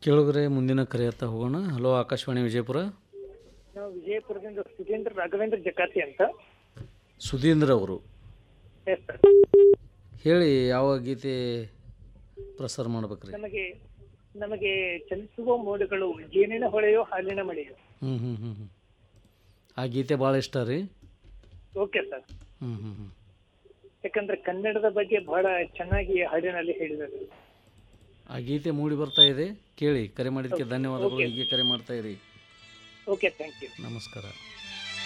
ಕೇಳುಗರೆ ಮುಂದಿನ ಕರೆಯತ್ತ ಹೋಗೋಣ ಹಲೋ ಆಕಾಶವಾಣಿ ವಿಜಯಪುರ ನಾವು ವಿಜಯಪುರದಿಂದ ಸುಧೀಂದ್ರ ರಾಘವೇಂದ್ರ ಜಕಾತಿ ಅಂತ ಸುಧೀಂದ್ರ ಅವರು ಎಸ್ ಸರ್ ಹೇಳಿ ಯಾವ ಗೀತೆ ಪ್ರಸಾರ ಮಾಡ್ಬೇಕ್ರಿ ನಮಗೆ ನಮಗೆ ಚಲಿಸುವ ಮೋಡಗಳು ಜೇನಿನ ಹೊಳೆಯೋ ಹಾಲಿನ ಮಳೆಯೋ ಹ್ಞೂ ಹ್ಞೂ ಹ್ಞೂ ಹ್ಞೂ ಆ ಗೀತೆ ಭಾಳ ಇಷ್ಟ ರೀ ಓಕೆ ಸರ್ ಹ್ಞೂ ಹ್ಞೂ ಹ್ಞೂ ಯಾಕಂದ್ರೆ ಕನ್ನಡದ ಬಗ್ಗೆ ಬಹಳ ಚೆನ್ನಾಗಿ ಹಾಡಿನಲ್ಲಿ ಹೇಳಿದರು ಆ ಗೀತೆ ಮೂಡಿ ಬರ್ತಾ ಇದೆ ಕೇಳಿ ಕರೆ ಮಾಡಿದ್ದಕ್ಕೆ ಧನ್ಯವಾದಗಳು ಹೀಗೆ ಕರೆ ಮಾಡ್ತಾ ಇರಿ ಓಕೆ ಥ್ಯಾಂಕ್ ಯು ನಮಸ್ಕಾರ